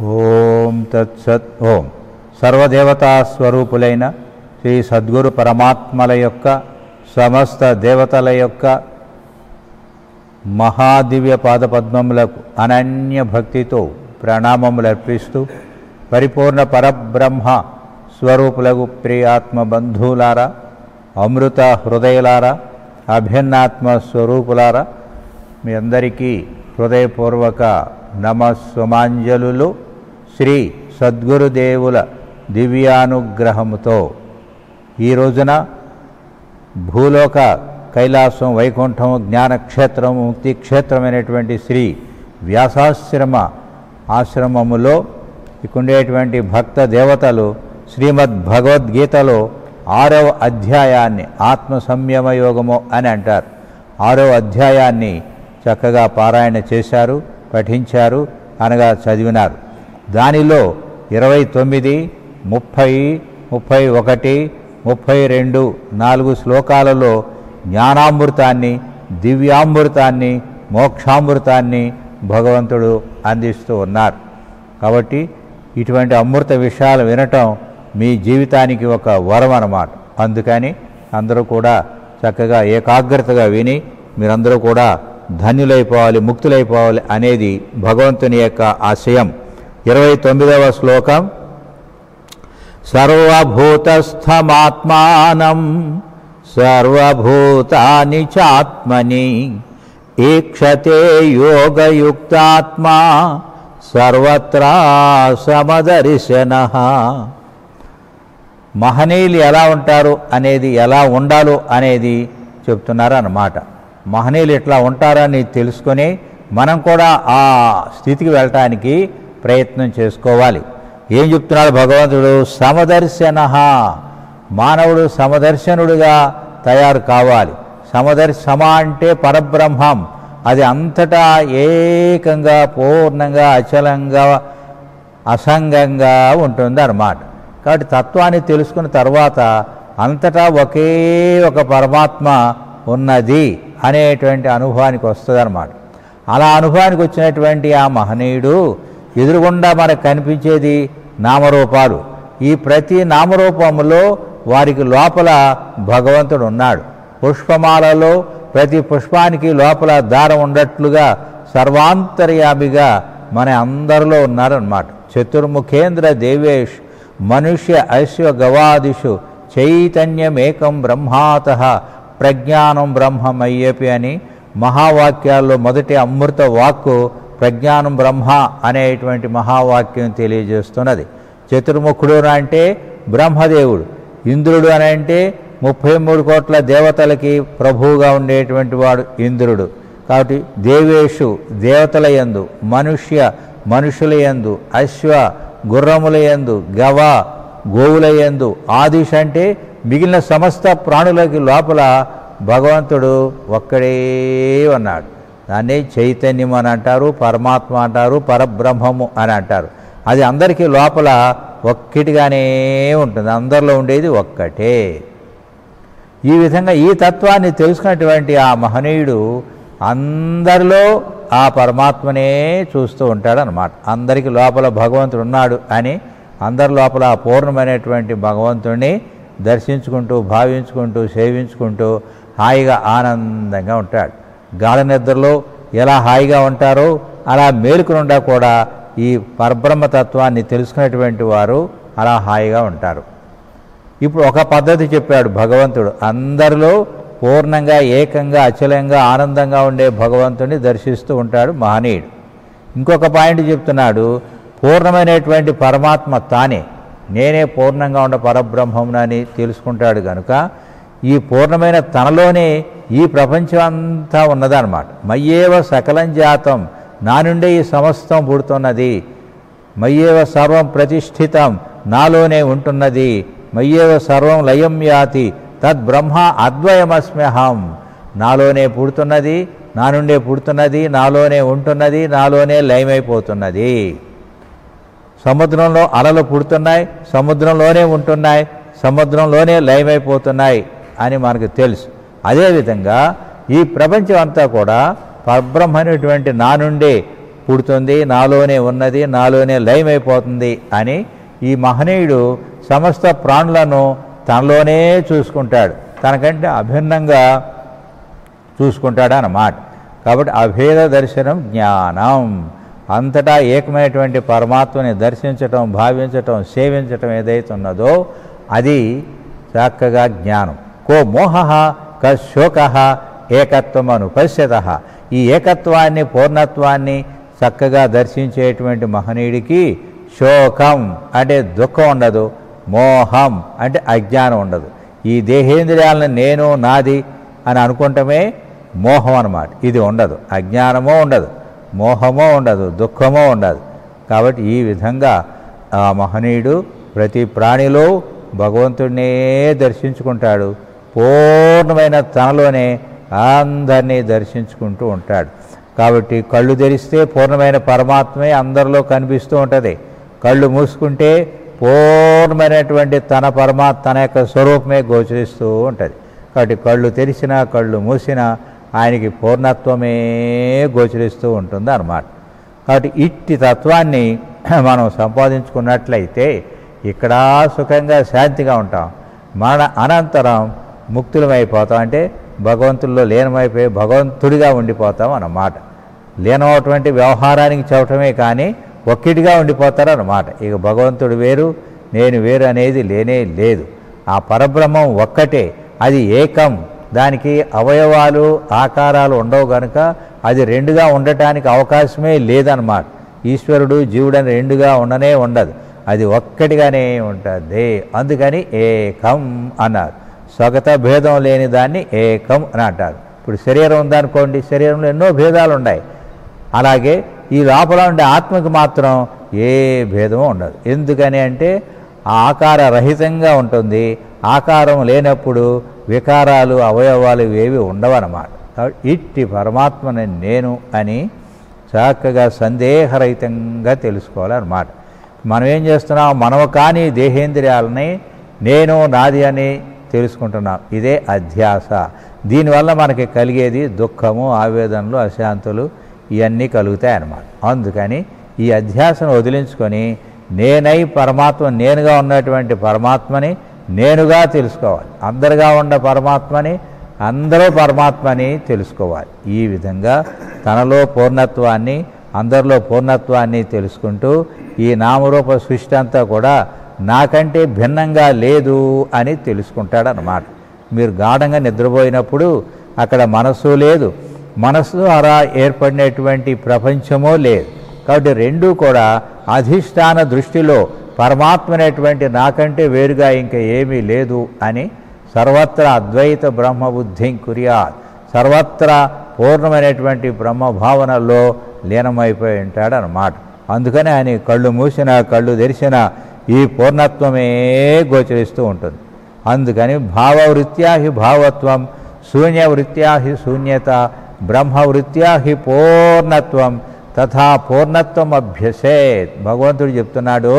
ఓం తత్సత్ ఓం సర్వదేవతా స్వరూపులైన శ్రీ సద్గురు పరమాత్మల యొక్క సమస్త దేవతల యొక్క మహాదివ్య పాదపద్మములకు అనన్య భక్తితో ప్రణామములు అర్పిస్తూ పరిపూర్ణ పరబ్రహ్మ స్వరూపులకు ప్రియాత్మ బంధువులారా అమృత హృదయులారా అభిన్నాత్మ స్వరూపులారా మీ అందరికీ హృదయపూర్వక నమస్సుమాంజలులు శ్రీ సద్గురుదేవుల దివ్యానుగ్రహముతో ఈ రోజున భూలోక కైలాసం వైకుంఠం జ్ఞానక్షేత్రం ముక్తి క్షేత్రమైనటువంటి శ్రీ వ్యాసాశ్రమ ఆశ్రమములో ఇకుండేటువంటి భక్త దేవతలు శ్రీమద్ భగవద్గీతలో ఆరవ అధ్యాయాన్ని ఆత్మ సంయమ యోగము అని అంటారు ఆరవ అధ్యాయాన్ని చక్కగా పారాయణ చేశారు పఠించారు అనగా చదివినారు దానిలో ఇరవై తొమ్మిది ముప్పై ముప్పై ఒకటి ముప్పై రెండు నాలుగు శ్లోకాలలో జ్ఞానామృతాన్ని దివ్యామృతాన్ని మోక్షామృతాన్ని భగవంతుడు అందిస్తూ ఉన్నారు కాబట్టి ఇటువంటి అమృత విషయాలు వినటం మీ జీవితానికి ఒక వరం అన్నమాట అందుకని అందరూ కూడా చక్కగా ఏకాగ్రతగా విని మీరందరూ కూడా ధన్యులైపోవాలి ముక్తులైపోవాలి అనేది భగవంతుని యొక్క ఆశయం ఇరవై తొమ్మిదవ శ్లోకం సర్వభూతస్థమాత్మానం సర్వభూతాని చాత్మని ఈక్షతే యోగయుక్తాత్మా సర్వత్రా సమదర్శన మహనీయులు ఎలా ఉంటారు అనేది ఎలా ఉండాలో అనేది చెప్తున్నారు అన్నమాట మహనీయులు ఎట్లా ఉంటారని తెలుసుకొని మనం కూడా ఆ స్థితికి వెళ్ళటానికి ప్రయత్నం చేసుకోవాలి ఏం చెప్తున్నాడు భగవంతుడు సమదర్శన మానవుడు సమదర్శనుడిగా తయారు కావాలి సమదర్శ సమ అంటే పరబ్రహ్మం అది అంతటా ఏకంగా పూర్ణంగా అచలంగా అసంగంగా ఉంటుంది అన్నమాట కాబట్టి తత్వాన్ని తెలుసుకున్న తర్వాత అంతటా ఒకే ఒక పరమాత్మ ఉన్నది అనేటువంటి అనుభవానికి వస్తుంది అన్నమాట అలా అనుభవానికి వచ్చినటువంటి ఆ మహనీయుడు ఎదురుగుండా మనకు కనిపించేది నామరూపాలు ఈ ప్రతి నామరూపములో వారికి లోపల భగవంతుడు ఉన్నాడు పుష్పమాలలో ప్రతి పుష్పానికి లోపల దారం ఉండట్లుగా సర్వాంతర్యామిగా మన అందరిలో ఉన్నారన్నమాట చతుర్ముఖేంద్ర దేవేష్ మనుష్య ఐశ్వ గవాదిషు చైతన్యమేకం బ్రహ్మాత ప్రజ్ఞానం బ్రహ్మమయ్యపి అని మహావాక్యాల్లో మొదటి అమృత వాక్కు ప్రజ్ఞానం బ్రహ్మ అనేటువంటి మహావాక్యం తెలియజేస్తున్నది చతుర్ముఖుడు అంటే బ్రహ్మదేవుడు ఇంద్రుడు అని అంటే ముప్పై మూడు కోట్ల దేవతలకి ప్రభువుగా ఉండేటువంటి వాడు ఇంద్రుడు కాబట్టి దేవేషు దేవతల యందు మనుష్య మనుషుల యందు అశ్వ గుర్రముల యందు గవ గోవుల యందు ఆదిశ అంటే మిగిలిన సమస్త ప్రాణులకి లోపల భగవంతుడు ఒక్కడే ఉన్నాడు దాన్ని చైతన్యం అని అంటారు పరమాత్మ అంటారు పరబ్రహ్మము అని అంటారు అది అందరికీ లోపల ఒక్కటిగానే ఉంటుంది అందరిలో ఉండేది ఒక్కటే ఈ విధంగా ఈ తత్వాన్ని తెలుసుకున్నటువంటి ఆ మహనీయుడు అందరిలో ఆ పరమాత్మనే చూస్తూ ఉంటాడు అనమాట అందరికి లోపల భగవంతుడు ఉన్నాడు అని అందరి లోపల ఆ పూర్ణమైనటువంటి భగవంతుడిని దర్శించుకుంటూ భావించుకుంటూ సేవించుకుంటూ హాయిగా ఆనందంగా ఉంటాడు గాఢ నిద్రలో ఎలా హాయిగా ఉంటారో అలా మేలుకునుండా కూడా ఈ పరబ్రహ్మతత్వాన్ని తెలుసుకున్నటువంటి వారు అలా హాయిగా ఉంటారు ఇప్పుడు ఒక పద్ధతి చెప్పాడు భగవంతుడు అందరిలో పూర్ణంగా ఏకంగా అచలంగా ఆనందంగా ఉండే భగవంతుడిని దర్శిస్తూ ఉంటాడు మహనీయుడు ఇంకొక పాయింట్ చెప్తున్నాడు పూర్ణమైనటువంటి పరమాత్మ తానే నేనే పూర్ణంగా ఉండే పరబ్రహ్మమునని తెలుసుకుంటాడు కనుక ఈ పూర్ణమైన తనలోనే ఈ ప్రపంచం అంతా ఉన్నదన్నమాట మయ్యేవ సకలం జాతం నా నుండే ఈ సమస్తం పుడుతున్నది మయ్యేవ సర్వం ప్రతిష్ఠితం నాలోనే ఉంటున్నది మయ్యేవ సర్వం లయం యాతి తద్బ్రహ్మ అద్వయమస్మ్యహం నాలోనే పుడుతున్నది నా నుండే పుడుతున్నది నాలోనే ఉంటున్నది నాలోనే లయమైపోతున్నది సముద్రంలో అలలు పుడుతున్నాయి సముద్రంలోనే ఉంటున్నాయి సముద్రంలోనే లయమైపోతున్నాయి అని మనకు తెలుసు అదేవిధంగా ఈ ప్రపంచం అంతా కూడా పరబ్రహ్మ అనేటువంటి నా నుండే పుడుతుంది నాలోనే ఉన్నది నాలోనే లయమైపోతుంది అని ఈ మహనీయుడు సమస్త ప్రాణులను తనలోనే చూసుకుంటాడు తనకంటే అభిన్నంగా చూసుకుంటాడు అన్నమాట కాబట్టి అభేద దర్శనం జ్ఞానం అంతటా ఏకమైనటువంటి పరమాత్మని దర్శించటం భావించటం సేవించటం ఏదైతే ఉన్నదో అది చక్కగా జ్ఞానం కో మోహ క శోక ఏకత్వం అనుపశ్యత ఈ ఏకత్వాన్ని పూర్ణత్వాన్ని చక్కగా దర్శించేటువంటి మహనీయుడికి శోకం అంటే దుఃఖం ఉండదు మోహం అంటే అజ్ఞానం ఉండదు ఈ దేహేంద్రియాలను నేను నాది అని అనుకుంటమే మోహం అన్నమాట ఇది ఉండదు అజ్ఞానమో ఉండదు మోహమో ఉండదు దుఃఖమో ఉండదు కాబట్టి ఈ విధంగా ఆ మహనీయుడు ప్రతి ప్రాణిలో భగవంతుడినే దర్శించుకుంటాడు పూర్ణమైన తనలోనే అందరినీ దర్శించుకుంటూ ఉంటాడు కాబట్టి కళ్ళు తెరిస్తే పూర్ణమైన పరమాత్మే అందరిలో కనిపిస్తూ ఉంటుంది కళ్ళు మూసుకుంటే పూర్ణమైనటువంటి తన పరమాత్మ తన యొక్క స్వరూపమే గోచరిస్తూ ఉంటుంది కాబట్టి కళ్ళు తెరిచినా కళ్ళు మూసినా ఆయనకి పూర్ణత్వమే గోచరిస్తూ ఉంటుంది అన్నమాట కాబట్టి ఇట్టి తత్వాన్ని మనం సంపాదించుకున్నట్లయితే ఇక్కడ సుఖంగా శాంతిగా ఉంటాం మన అనంతరం ముక్తులమైపోతాం అంటే భగవంతుల్లో లీనమైపోయి భగవంతుడిగా ఉండిపోతాం అన్నమాట లీనమైనటువంటి వ్యవహారానికి చెప్పటమే కానీ ఒక్కిటిగా ఉండిపోతారు అన్నమాట ఇక భగవంతుడు వేరు నేను వేరు అనేది లేనే లేదు ఆ పరబ్రహ్మం ఒక్కటే అది ఏకం దానికి అవయవాలు ఆకారాలు ఉండవు కనుక అది రెండుగా ఉండటానికి అవకాశమే లేదన్నమాట ఈశ్వరుడు జీవుడని రెండుగా ఉండనే ఉండదు అది ఒక్కటిగానే ఉంటుంది అందుకని ఏకం అన్నారు స్వగత భేదం లేని దాన్ని ఏకం అని అంటారు ఇప్పుడు శరీరం ఉందనుకోండి శరీరంలో ఎన్నో భేదాలు ఉన్నాయి అలాగే ఈ లోపల ఉండే ఆత్మకి మాత్రం ఏ భేదము ఉండదు ఎందుకని అంటే ఆ ఆకార రహితంగా ఉంటుంది ఆకారం లేనప్పుడు వికారాలు అవయవాలు ఏవి ఉండవన్నమాట కాబట్టి ఇట్టి పరమాత్మని నేను అని చక్కగా సందేహరహితంగా తెలుసుకోవాలన్నమాట మనం ఏం చేస్తున్నాం మనము కానీ దేహేంద్రియాలని నేను నాది అని తెలుసుకుంటున్నాం ఇదే అధ్యాస దీనివల్ల మనకి కలిగేది దుఃఖము ఆవేదనలు అశాంతులు ఇవన్నీ కలుగుతాయి అన్నమాట అందుకని ఈ అధ్యాసను వదిలించుకొని నేనై పరమాత్మ నేనుగా ఉన్నటువంటి పరమాత్మని నేనుగా తెలుసుకోవాలి అందరుగా ఉన్న పరమాత్మని అందరూ పరమాత్మని తెలుసుకోవాలి ఈ విధంగా తనలో పూర్ణత్వాన్ని అందరిలో పూర్ణత్వాన్ని తెలుసుకుంటూ ఈ నామరూప సృష్టి అంతా కూడా నాకంటే భిన్నంగా లేదు అని తెలుసుకుంటాడనమాట మీరు గాఢంగా నిద్రపోయినప్పుడు అక్కడ మనస్సు లేదు మనస్సు ద్వారా ఏర్పడినటువంటి ప్రపంచమో లేదు కాబట్టి రెండూ కూడా అధిష్టాన దృష్టిలో పరమాత్మ అనేటువంటి నాకంటే వేరుగా ఇంకా ఏమీ లేదు అని సర్వత్ర అద్వైత బ్రహ్మబుద్ధిం కుర్యాత్ సర్వత్రా పూర్ణమైనటువంటి బ్రహ్మ భావనలో లీనమైపోయి ఉంటాడు అన్నమాట అందుకని ఆయన కళ్ళు మూసిన కళ్ళు తెరిచిన ఈ పూర్ణత్వమే గోచరిస్తూ ఉంటుంది అందుకని భావవృత్యా హి భావత్వం శూన్యవృత్యా హి శూన్యత బ్రహ్మవృత్యా హి పూర్ణత్వం తథా పూర్ణత్వం అభ్యసేత్ భగవంతుడు చెప్తున్నాడు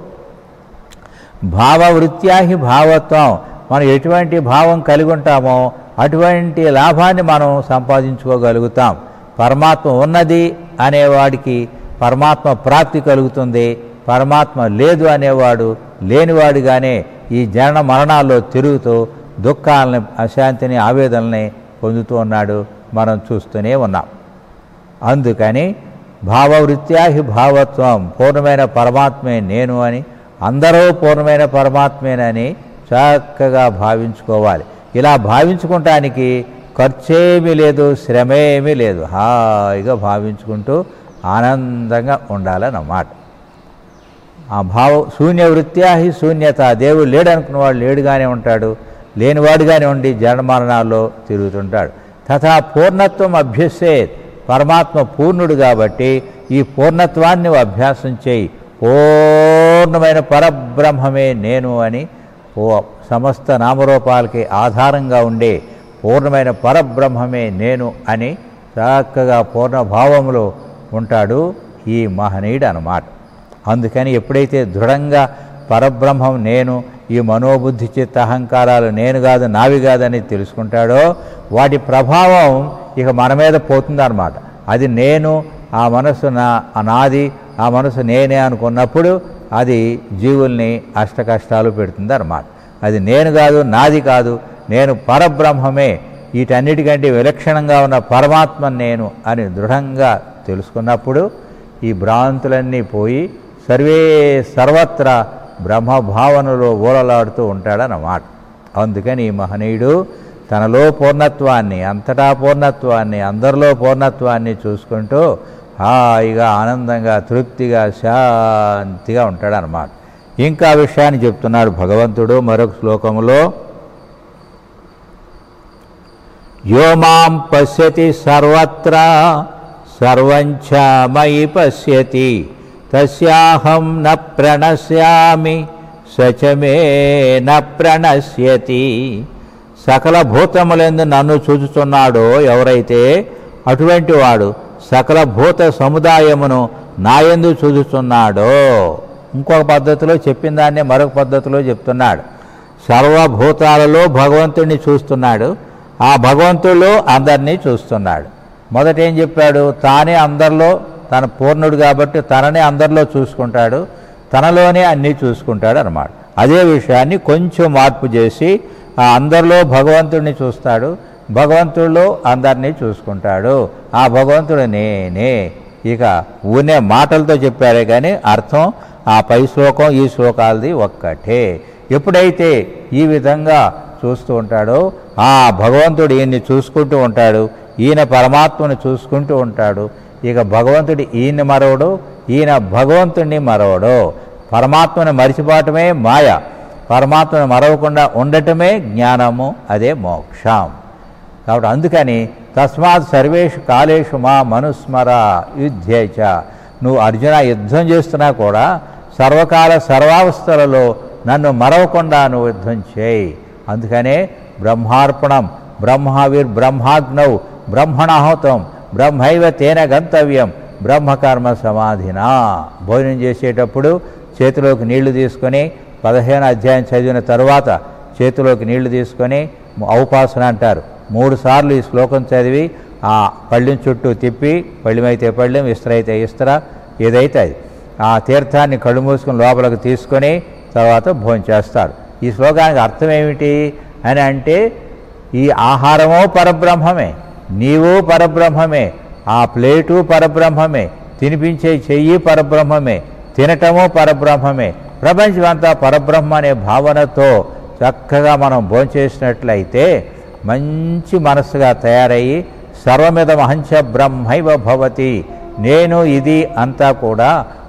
భావవృత్యా హి భావత్వం మనం ఎటువంటి భావం కలిగి ఉంటామో అటువంటి లాభాన్ని మనం సంపాదించుకోగలుగుతాం పరమాత్మ ఉన్నది అనేవాడికి పరమాత్మ ప్రాప్తి కలుగుతుంది పరమాత్మ లేదు అనేవాడు లేనివాడుగానే ఈ జనన మరణాల్లో తిరుగుతూ దుఃఖాలని అశాంతిని ఆవేదనని పొందుతూ ఉన్నాడు మనం చూస్తూనే ఉన్నాం అందుకని భావవృత్యా హి భావత్వం పూర్ణమైన పరమాత్మే నేను అని అందరూ పూర్ణమైన పరమాత్మేనని చక్కగా భావించుకోవాలి ఇలా భావించుకుంటానికి ఖర్చేమీ లేదు శ్రమేమీ లేదు హాయిగా భావించుకుంటూ ఆనందంగా ఉండాలన్నమాట ఆ భావ శూన్య వృత్యా హి శూన్యత దేవుడు లేడనుకున్నవాడు లేడుగానే ఉంటాడు లేనివాడుగానే ఉండి జన్మరణాల్లో తిరుగుతుంటాడు తథా పూర్ణత్వం అభ్యసేత్ పరమాత్మ పూర్ణుడు కాబట్టి ఈ పూర్ణత్వాన్ని నువ్వు అభ్యాసం చేయి పూర్ణమైన పరబ్రహ్మమే నేను అని ఓ సమస్త నామరూపాలకి ఆధారంగా ఉండే పూర్ణమైన పరబ్రహ్మమే నేను అని చక్కగా పూర్ణ భావంలో ఉంటాడు ఈ మహనీయుడు అన్నమాట అందుకని ఎప్పుడైతే దృఢంగా పరబ్రహ్మం నేను ఈ మనోబుద్ధి చిత్త అహంకారాలు నేను కాదు నావి కాదని తెలుసుకుంటాడో వాటి ప్రభావం ఇక మన మీద పోతుందన్నమాట అది నేను ఆ మనస్సు నా నాది ఆ మనస్సు నేనే అనుకున్నప్పుడు అది జీవుల్ని అష్ట కష్టాలు పెడుతుంది అన్నమాట అది నేను కాదు నాది కాదు నేను పరబ్రహ్మమే వీటన్నిటికంటే విలక్షణంగా ఉన్న పరమాత్మ నేను అని దృఢంగా తెలుసుకున్నప్పుడు ఈ భ్రాంతులన్నీ పోయి సర్వే సర్వత్రా బ్రహ్మభావనలో ఊరలాడుతూ ఉంటాడన్నమాట అందుకని ఈ మహనీయుడు తనలో పూర్ణత్వాన్ని అంతటా పూర్ణత్వాన్ని అందరిలో పూర్ణత్వాన్ని చూసుకుంటూ హాయిగా ఆనందంగా తృప్తిగా శాంతిగా ఉంటాడనమాట ఇంకా విషయాన్ని చెప్తున్నాడు భగవంతుడు మరొక శ్లోకంలో యో మాం పశ్యతి సర్వత్రా సర్వంచ మయి పశ్యతి తస్యాహం న ప్రణశ్యామి సచమే న ప్రణశ్యతి సకల భూతములందు నన్ను చూచుచున్నాడో ఎవరైతే అటువంటి వాడు సకల భూత సముదాయమును నాయందు చూచుచున్నాడో ఇంకొక పద్ధతిలో చెప్పిన దాన్నే మరొక పద్ధతిలో చెప్తున్నాడు సర్వభూతాలలో భగవంతుడిని చూస్తున్నాడు ఆ భగవంతుడిలో అందరినీ చూస్తున్నాడు మొదట ఏం చెప్పాడు తానే అందరిలో తన పూర్ణుడు కాబట్టి తననే అందరిలో చూసుకుంటాడు తనలోనే అన్నీ చూసుకుంటాడు అనమాట అదే విషయాన్ని కొంచెం మార్పు చేసి ఆ అందరిలో భగవంతుడిని చూస్తాడు భగవంతుడిలో అందరినీ చూసుకుంటాడు ఆ భగవంతుడు నేనే ఇక ఊనే మాటలతో చెప్పారే కానీ అర్థం ఆ పై శ్లోకం ఈ శ్లోకాలది ఒక్కటే ఎప్పుడైతే ఈ విధంగా చూస్తూ ఉంటాడో ఆ భగవంతుడు ఈయన్ని చూసుకుంటూ ఉంటాడు ఈయన పరమాత్మను చూసుకుంటూ ఉంటాడు ఇక భగవంతుడు ఈయన్ని మరవడు ఈయన భగవంతుడిని మరవడు పరమాత్మను మరిచిపోవటమే మాయ పరమాత్మను మరవకుండా ఉండటమే జ్ఞానము అదే మోక్షం కాబట్టి అందుకని తస్మాత్ సర్వేషు కాలేషు మా మనుస్మర యుద్ధేచ నువ్వు అర్జున యుద్ధం చేస్తున్నా కూడా సర్వకాల సర్వావస్థలలో నన్ను మరవకుండా నువ్వు యుద్ధం చేయి అందుకనే బ్రహ్మార్పణం బ్రహ్మవిర్ బ్రహ్మాగ్నౌ బ్రహ్మణాహుతం బ్రహ్మైవ తేన గంతవ్యం బ్రహ్మకర్మ సమాధినా భోజనం చేసేటప్పుడు చేతిలోకి నీళ్లు తీసుకొని పదిహేను అధ్యాయం చదివిన తరువాత చేతిలోకి నీళ్లు తీసుకొని ఔపాసన అంటారు మూడు సార్లు ఈ శ్లోకం చదివి ఆ పళ్ళెం చుట్టూ తిప్పి పళ్ళెమైతే పళ్ళెం ఇస్త్రైతే ఇస్త్ర ఏదైతే అది ఆ తీర్థాన్ని కళ్ళు మూసుకుని లోపలికి తీసుకొని తర్వాత భోజనం చేస్తారు ఈ శ్లోకానికి అర్థం ఏమిటి అని అంటే ఈ ఆహారమో పరబ్రహ్మమే నీవు పరబ్రహ్మమే ఆ ప్లేటు పరబ్రహ్మమే తినిపించే చెయ్యి పరబ్రహ్మమే తినటము పరబ్రహ్మమే ప్రపంచమంతా పరబ్రహ్మ అనే భావనతో చక్కగా మనం భోంచేసినట్లయితే మంచి మనస్సుగా తయారయ్యి సర్వమిద మహంచ బ్రహ్మైవ భవతి నేను ఇది అంతా కూడా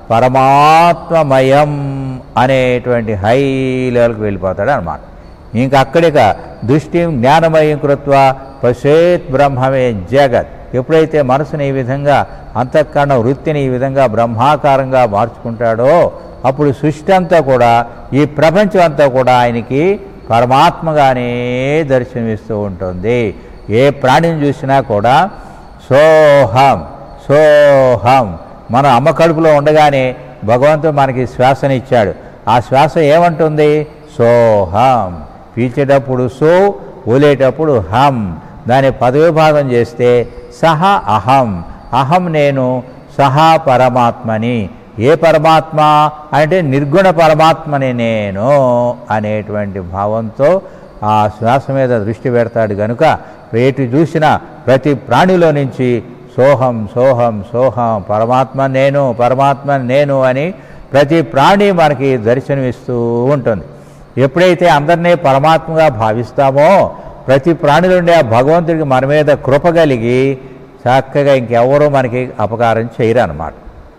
పరమాత్మమయం అనేటువంటి హై లెవెల్కి వెళ్ళిపోతాడు అనమాట ఇంకా అక్కడిక దృష్టి జ్ఞానమయం కృత్వ పశేత్ బ్రహ్మమే జగత్ ఎప్పుడైతే మనసుని ఈ విధంగా అంతఃకరణ వృత్తిని ఈ విధంగా బ్రహ్మాకారంగా మార్చుకుంటాడో అప్పుడు సృష్టి అంతా కూడా ఈ ప్రపంచం అంతా కూడా ఆయనకి పరమాత్మగానే దర్శనమిస్తూ ఉంటుంది ఏ ప్రాణిని చూసినా కూడా సోహం సోహం మన అమ్మ కడుపులో ఉండగానే భగవంతుడు మనకి శ్వాసనిచ్చాడు ఆ శ్వాస ఏమంటుంది సోహం పీల్చేటప్పుడు సో ఊలేటప్పుడు హం దాని పదవి భాగం చేస్తే సహ అహం అహం నేను సహా పరమాత్మని ఏ పరమాత్మ అంటే నిర్గుణ పరమాత్మని నేను అనేటువంటి భావంతో ఆ శ్వాస మీద దృష్టి పెడతాడు గనుక వేటి చూసిన ప్రతి ప్రాణిలో నుంచి సోహం సోహం సోహం పరమాత్మ నేను పరమాత్మ నేను అని ప్రతి ప్రాణి మనకి దర్శనమిస్తూ ఉంటుంది ఎప్పుడైతే అందరినీ పరమాత్మగా భావిస్తామో ప్రతి ప్రాణిలో ఉండే ఆ భగవంతుడికి మన మీద కృప కలిగి చక్కగా ఇంకెవరూ మనకి అపకారం చేయరు అన్నమాట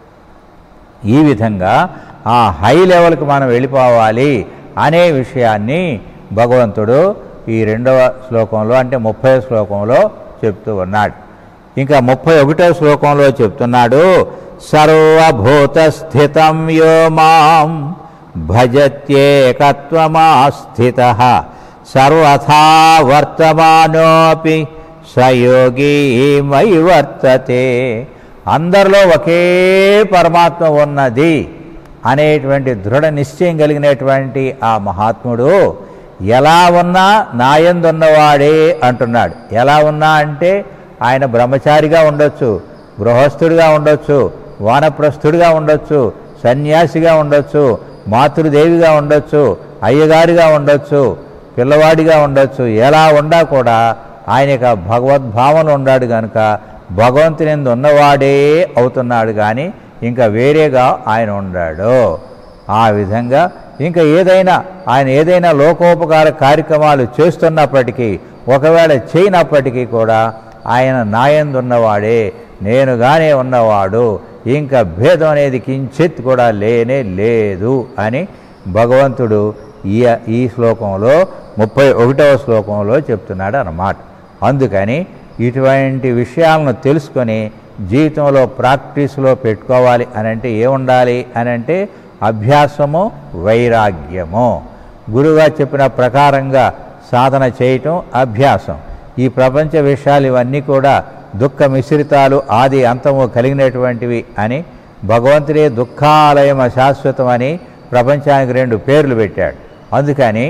ఈ విధంగా ఆ హై లెవెల్కి మనం వెళ్ళిపోవాలి అనే విషయాన్ని భగవంతుడు ఈ రెండవ శ్లోకంలో అంటే ముప్పై శ్లోకంలో చెప్తూ ఉన్నాడు ఇంకా ముప్పై ఒకటో శ్లోకంలో చెప్తున్నాడు సర్వభూత స్థితం యో మాం భజత్యేకత్వమాస్థిత సర్వథా వర్తమానోపి సయోగీ మై వర్తతే అందరిలో ఒకే పరమాత్మ ఉన్నది అనేటువంటి దృఢ నిశ్చయం కలిగినటువంటి ఆ మహాత్ముడు ఎలా ఉన్నా నాయందున్నవాడే అంటున్నాడు ఎలా ఉన్నా అంటే ఆయన బ్రహ్మచారిగా ఉండొచ్చు గృహస్థుడిగా ఉండొచ్చు వానప్రస్థుడిగా ఉండొచ్చు సన్యాసిగా ఉండొచ్చు మాతృదేవిగా ఉండొచ్చు అయ్యగారిగా ఉండొచ్చు పిల్లవాడిగా ఉండొచ్చు ఎలా ఉండా కూడా ఆయన యొక్క భగవద్భావన ఉన్నాడు కనుక భగవంతుని ఎందు ఉన్నవాడే అవుతున్నాడు కానీ ఇంకా వేరేగా ఆయన ఉండాడు ఆ విధంగా ఇంకా ఏదైనా ఆయన ఏదైనా లోకోపకార కార్యక్రమాలు చేస్తున్నప్పటికీ ఒకవేళ చేయనప్పటికీ కూడా ఆయన నాయందున్నవాడే నేనుగానే ఉన్నవాడు ఇంకా భేదం అనేది కించిత్ కూడా లేనే లేదు అని భగవంతుడు ఈ ఈ శ్లోకంలో ముప్పై ఒకటవ శ్లోకంలో చెప్తున్నాడు అన్నమాట అందుకని ఇటువంటి విషయాలను తెలుసుకొని జీవితంలో ప్రాక్టీస్లో పెట్టుకోవాలి అని అంటే ఏముండాలి అని అంటే అభ్యాసము వైరాగ్యము గురువుగా చెప్పిన ప్రకారంగా సాధన చేయటం అభ్యాసం ఈ ప్రపంచ విషయాలు ఇవన్నీ కూడా దుఃఖ మిశ్రితాలు ఆది అంతము కలిగినటువంటివి అని భగవంతుడే దుఃఖాలయం అశాశ్వతం అని ప్రపంచానికి రెండు పేర్లు పెట్టాడు అందుకని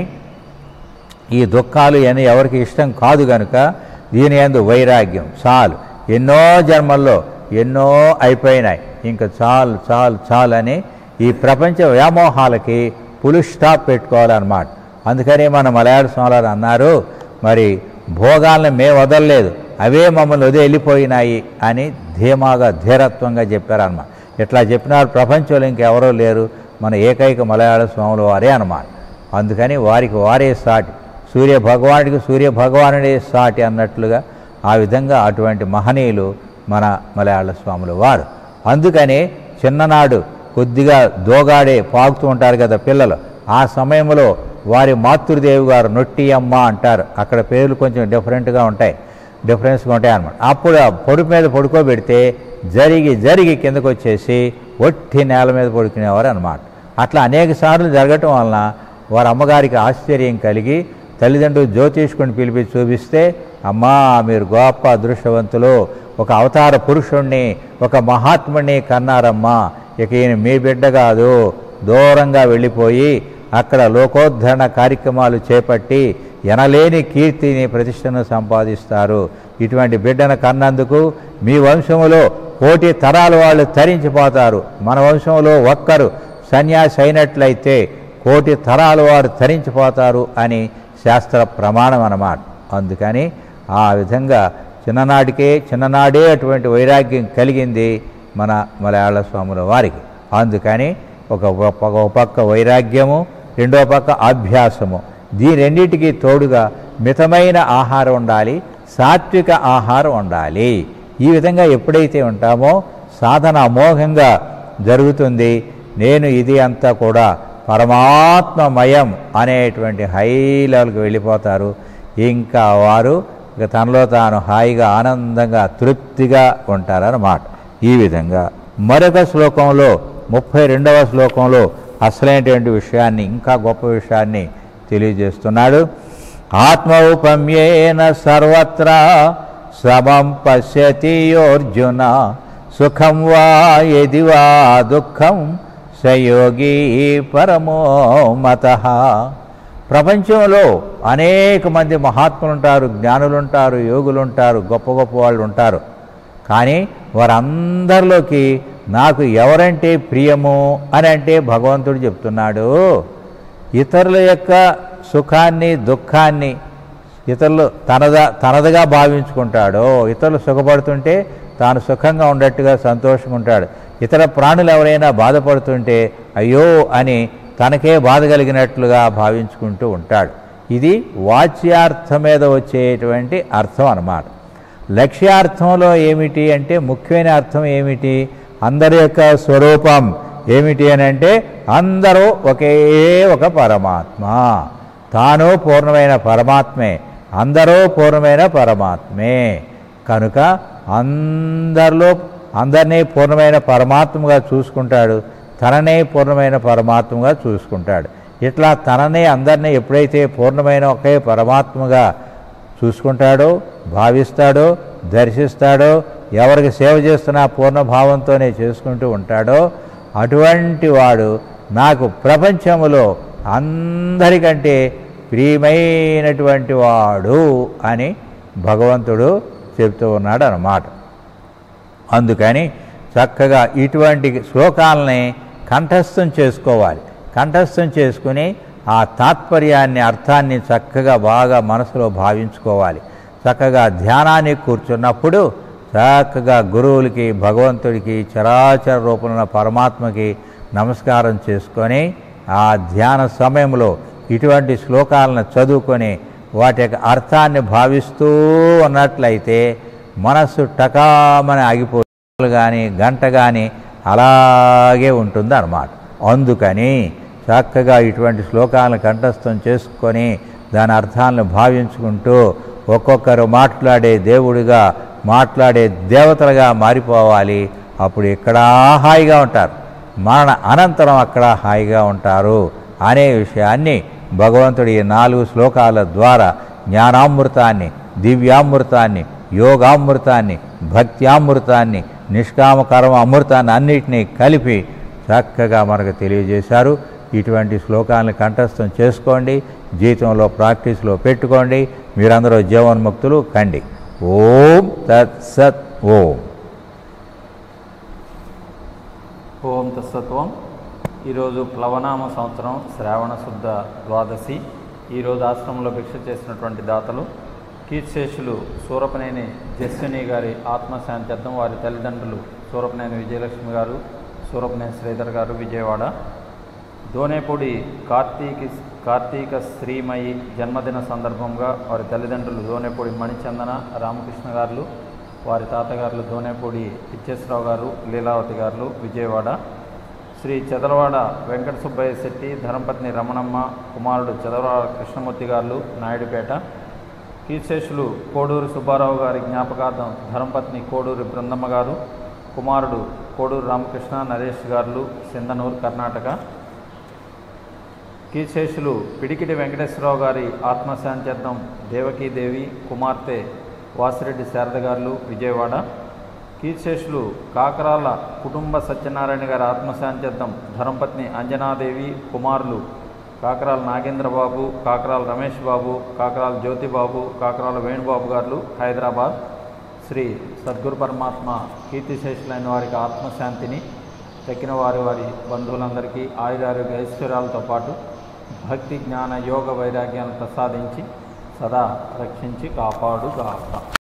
ఈ దుఃఖాలు అని ఎవరికి ఇష్టం కాదు గనుక దీని ఎందు వైరాగ్యం చాలు ఎన్నో జన్మల్లో ఎన్నో అయిపోయినాయి ఇంకా చాలు చాలు చాలు అని ఈ ప్రపంచ వ్యామోహాలకి పులు స్టాప్ పెట్టుకోవాలన్నమాట అందుకని మన మలయాళ స్వామి అన్నారు మరి భోగాలను మేము వదలలేదు అవే మమ్మల్ని వదిలి వెళ్ళిపోయినాయి అని ధీమాగా ధీరత్వంగా చెప్పారన్నమాట ఇట్లా చెప్పినారు ప్రపంచంలో ఇంకెవరో లేరు మన ఏకైక మలయాళ స్వాములు వారే అన్నమాట అందుకని వారికి వారే సాటి సూర్య భగవానుడికి సూర్య భగవానుడే సాటి అన్నట్లుగా ఆ విధంగా అటువంటి మహనీయులు మన మలయాళ స్వాములు వారు అందుకని చిన్ననాడు కొద్దిగా దోగాడే పాకుతూ ఉంటారు కదా పిల్లలు ఆ సమయంలో వారి మాతృదేవి గారు నొట్టియమ్మ అంటారు అక్కడ పేర్లు కొంచెం డిఫరెంట్గా ఉంటాయి డిఫరెన్స్గా ఉంటాయి అన్నమాట అప్పుడు ఆ పొడుపు మీద పడుకోబెడితే జరిగి జరిగి కిందకు వచ్చేసి ఒట్టి నేల మీద పడుకునేవారు అనమాట అట్లా అనేక సార్లు జరగటం వలన వారి అమ్మగారికి ఆశ్చర్యం కలిగి తల్లిదండ్రులు జ్యోతిష్కుని పిలిపించి చూపిస్తే అమ్మా మీరు గొప్ప అదృష్టవంతులు ఒక అవతార పురుషుణ్ణి ఒక మహాత్ముడిని కన్నారమ్మా ఇక ఈయన మీ బిడ్డ కాదు దూరంగా వెళ్ళిపోయి అక్కడ లోకోద్ధరణ కార్యక్రమాలు చేపట్టి ఎనలేని కీర్తిని ప్రతిష్టను సంపాదిస్తారు ఇటువంటి బిడ్డను కన్నందుకు మీ వంశములో కోటి తరాల వాళ్ళు తరించిపోతారు మన వంశంలో ఒక్కరు సన్యాసి అయినట్లయితే కోటి తరాల వారు తరించిపోతారు అని శాస్త్ర ప్రమాణం అన్నమాట అందుకని ఆ విధంగా చిన్ననాటికే చిన్ననాడే అటువంటి వైరాగ్యం కలిగింది మన మలయాళ స్వాముల వారికి అందుకని ఒక ఒక- ఒక పక్క వైరాగ్యము రెండో పక్క అభ్యాసము దీని రెండింటికి తోడుగా మితమైన ఆహారం ఉండాలి సాత్విక ఆహారం ఉండాలి ఈ విధంగా ఎప్పుడైతే ఉంటామో సాధన అమోఘంగా జరుగుతుంది నేను ఇది అంతా కూడా పరమాత్మమయం అనేటువంటి హై లెవెల్కి వెళ్ళిపోతారు ఇంకా వారు ఇక తనలో తాను హాయిగా ఆనందంగా తృప్తిగా ఉంటారన్నమాట ఈ విధంగా మరొక శ్లోకంలో ముప్పై రెండవ శ్లోకంలో అసలైనటువంటి విషయాన్ని ఇంకా గొప్ప విషయాన్ని తెలియజేస్తున్నాడు ఆత్మౌపమ్యేన సర్వత్రా సమం పశ్యతి యోర్జున సుఖం వా యది వా దుఃఖం సయోగి పరమో మత ప్రపంచంలో అనేక మంది మహాత్ములు ఉంటారు జ్ఞానులు ఉంటారు యోగులు ఉంటారు గొప్ప గొప్ప వాళ్ళు ఉంటారు కానీ వారందరిలోకి నాకు ఎవరంటే ప్రియము అని అంటే భగవంతుడు చెప్తున్నాడు ఇతరుల యొక్క సుఖాన్ని దుఃఖాన్ని ఇతరులు తనద తనదిగా భావించుకుంటాడో ఇతరులు సుఖపడుతుంటే తాను సుఖంగా ఉండట్టుగా సంతోషంగా ఉంటాడు ఇతర ప్రాణులు ఎవరైనా బాధపడుతుంటే అయ్యో అని తనకే బాధ కలిగినట్లుగా భావించుకుంటూ ఉంటాడు ఇది వాచ్యార్థం మీద వచ్చేటువంటి అర్థం అన్నమాట లక్ష్యార్థంలో ఏమిటి అంటే ముఖ్యమైన అర్థం ఏమిటి అందరి యొక్క స్వరూపం ఏమిటి అని అంటే అందరూ ఒకే ఒక పరమాత్మ తాను పూర్ణమైన పరమాత్మే అందరూ పూర్ణమైన పరమాత్మే కనుక అందరిలో అందరినీ పూర్ణమైన పరమాత్మగా చూసుకుంటాడు తననే పూర్ణమైన పరమాత్మగా చూసుకుంటాడు ఇట్లా తననే అందరినీ ఎప్పుడైతే పూర్ణమైన ఒకే పరమాత్మగా చూసుకుంటాడో భావిస్తాడో దర్శిస్తాడో ఎవరికి సేవ చేస్తున్నా పూర్ణ భావంతోనే చేసుకుంటూ ఉంటాడో అటువంటి వాడు నాకు ప్రపంచములో అందరికంటే ప్రియమైనటువంటి వాడు అని భగవంతుడు చెప్తూ ఉన్నాడు అన్నమాట అందుకని చక్కగా ఇటువంటి శ్లోకాలని కంఠస్థం చేసుకోవాలి కంఠస్థం చేసుకుని ఆ తాత్పర్యాన్ని అర్థాన్ని చక్కగా బాగా మనసులో భావించుకోవాలి చక్కగా ధ్యానానికి కూర్చున్నప్పుడు చక్కగా గురువులకి భగవంతుడికి చరాచర రూపంలో ఉన్న పరమాత్మకి నమస్కారం చేసుకొని ఆ ధ్యాన సమయంలో ఇటువంటి శ్లోకాలను చదువుకొని వాటి యొక్క అర్థాన్ని భావిస్తూ ఉన్నట్లయితే మనస్సు టకామని ఆగిపోయి కానీ గంట కానీ అలాగే ఉంటుంది అన్నమాట అందుకని చక్కగా ఇటువంటి శ్లోకాలను కంఠస్థం చేసుకొని దాని అర్థాలను భావించుకుంటూ ఒక్కొక్కరు మాట్లాడే దేవుడిగా మాట్లాడే దేవతలుగా మారిపోవాలి అప్పుడు ఇక్కడ హాయిగా ఉంటారు మరణ అనంతరం అక్కడ హాయిగా ఉంటారు అనే విషయాన్ని భగవంతుడి ఈ నాలుగు శ్లోకాల ద్వారా జ్ఞానామృతాన్ని దివ్యామృతాన్ని యోగామృతాన్ని భక్త్యామృతాన్ని నిష్కామ కర్మ అమృతాన్ని అన్నిటినీ కలిపి చక్కగా మనకు తెలియజేశారు ఇటువంటి శ్లోకాలను కంఠస్థం చేసుకోండి జీవితంలో ప్రాక్టీస్లో పెట్టుకోండి మీరందరూ జీవన్ముక్తులు కండి ఓం తత్ సత్ ఓం ఓం తత్సత్వం ఈరోజు ప్లవనామ సంవత్సరం శ్రావణ శుద్ధ ద్వాదశి ఈరోజు ఆశ్రమంలో భిక్ష చేసినటువంటి దాతలు కీర్శేషులు సూరపనేని జస్విని గారి ఆత్మశాంత్యర్థం వారి తల్లిదండ్రులు సూరపనేని విజయలక్ష్మి గారు సూరపనేని శ్రీధర్ గారు విజయవాడ దోనేపూడి కార్తీక కార్తీక శ్రీమయి జన్మదిన సందర్భంగా వారి తల్లిదండ్రులు దోనేపూడి మణిచందన రామకృష్ణ గారు వారి తాతగారులు దోనేపూడి పిచ్చేశ్వరరావు గారు లీలావతి గారు విజయవాడ శ్రీ చదలవాడ వెంకట సుబ్బయ్య శెట్టి ధర్మపత్ని రమణమ్మ కుమారుడు చదలవాడ కృష్ణమూర్తి గారు నాయుడుపేట కీర్శేషులు కోడూరు సుబ్బారావు గారి జ్ఞాపకార్థం ధర్మపత్ని కోడూరు బృందమ్మ గారు కుమారుడు కోడూరు రామకృష్ణ నరేష్ గారు సింధనూరు కర్ణాటక కీశేషులు పిడికిటి వెంకటేశ్వరరావు గారి ఆత్మశాంత్యర్థం దేవకీదేవి కుమార్తె వాసిరెడ్డి శారద గారు విజయవాడ కీర్శేషులు కాకరాల కుటుంబ సత్యనారాయణ గారి ఆత్మశాంత్యర్థం ధర్మపత్ని అంజనాదేవి కుమారులు కాకరాల నాగేంద్రబాబు కాకరాల రమేష్ బాబు కాకరాల జ్యోతిబాబు కాకరాల వేణుబాబు గారు హైదరాబాద్ శ్రీ సద్గురు పరమాత్మ కీర్తిశేషులైన వారికి ఆత్మశాంతిని తక్కిన వారి వారి బంధువులందరికీ ఆయురారోగ్య ఐశ్వర్యాలతో పాటు భక్తి జ్ఞాన యోగ వైరాగ్యాలను ప్రసాదించి సదా రక్షించి కాపాడుగాక